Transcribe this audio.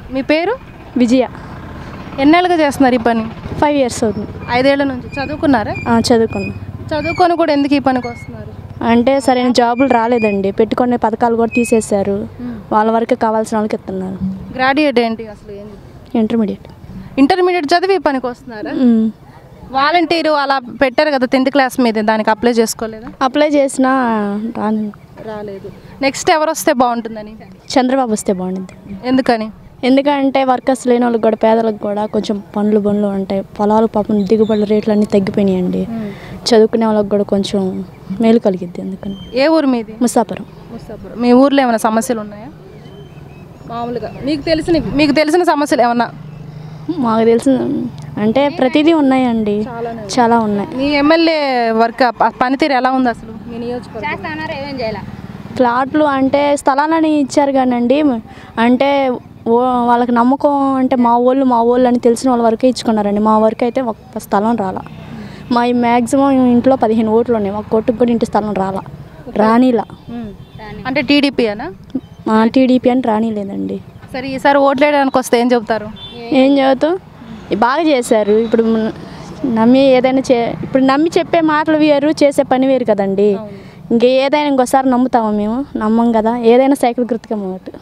మీ పేరు విజయ ఎన్నేళ్ళుగా చేస్తున్నారు ఈ పని ఫైవ్ ఇయర్స్ అవుతుంది ఐదేళ్ల నుంచి చదువుకున్నారా ఆ, చదువుకున్నా చదువుకొని కూడా ఎందుకు ఈ పనికి వస్తున్నారు అంటే సరైన జాబులు రాలేదండి పెట్టుకునే పథకాలు కూడా తీసేశారు వాళ్ళ వరకు కావాల్సిన వాళ్ళకి ఇస్తున్నారు గ్రాడ్యుయేట్ ఏంటి అసలు ఏంటి ఇంటర్మీడియట్ ఇంటర్మీడియట్ చదివి ఈ పనికి వస్తున్నారా మ్. వాలంటీర్ అలా పెట్టారు కదా టెన్త్ క్లాస్ మీద దానికి అప్లై చేసుకోలేదా అప్లై చేసినా రాను రాలేదు నెక్స్ట్ ఎవరు వస్తే బాగుంటుందని చంద్రబాబు వస్తే బాగుంటుంది ఎందుకని ఎందుకంటే వర్కర్స్ లేని వాళ్ళకి కూడా పేదలకు కూడా కొంచెం పనులు పనులు ఉంటాయి పొలాలు పాపం దిగుబడుల రేట్లు అన్నీ తగ్గిపోయినాయండి చదువుకునే వాళ్ళకి కూడా కొంచెం మేలు కలిగిద్ది అందుకని ఏ ఊరు మీది ముసాపురం ముస్తాపురం మీ ఊర్లో ఏమైనా సమస్యలు ఉన్నాయా మామూలుగా మీకు తెలిసిన మీకు తెలిసిన సమస్యలు ఏమన్నా మాకు తెలిసిన అంటే ప్రతిదీ ఉన్నాయండి చాలా ఉన్నాయి మీ ఎమ్మెల్యే వర్క్ ఆ పనితీరు ఎలా ఉంది అసలు మీ నియోజకవర్గం ప్లాట్లు అంటే స్థలాలని ఇచ్చారు కానండి అంటే ఓ వాళ్ళకి నమ్మకం అంటే మా వాళ్ళు మా వాళ్ళు అని తెలిసిన వాళ్ళ వరకే ఇచ్చుకున్నారండి మా వరకు అయితే ఒక్క స్థలం రాలా మా మ్యాక్సిమం ఇంట్లో పదిహేను ఓట్లు ఉన్నాయి ఒక కొట్టుకు కూడా ఇంటి స్థలం రాలా రానిలా అంటే టీడీపీ అనా మా టీడీపీ అని రానిలేదండి సరే ఈసారి ఓట్లేయడానికి వస్తే ఏం చెబుతారు ఏం చదువుతూ బాగా చేశారు ఇప్పుడు మన- నమ్మి ఏదైనా చే ఇప్పుడు నమ్మి చెప్పే మాటలు వేరు చేసే పని వేరు కదండి ఇంక ఏదైనా ఇంకోసారి నమ్ముతామా మేము నమ్మం కదా ఏదైనా సైకిల్ గుర్తుగా మాట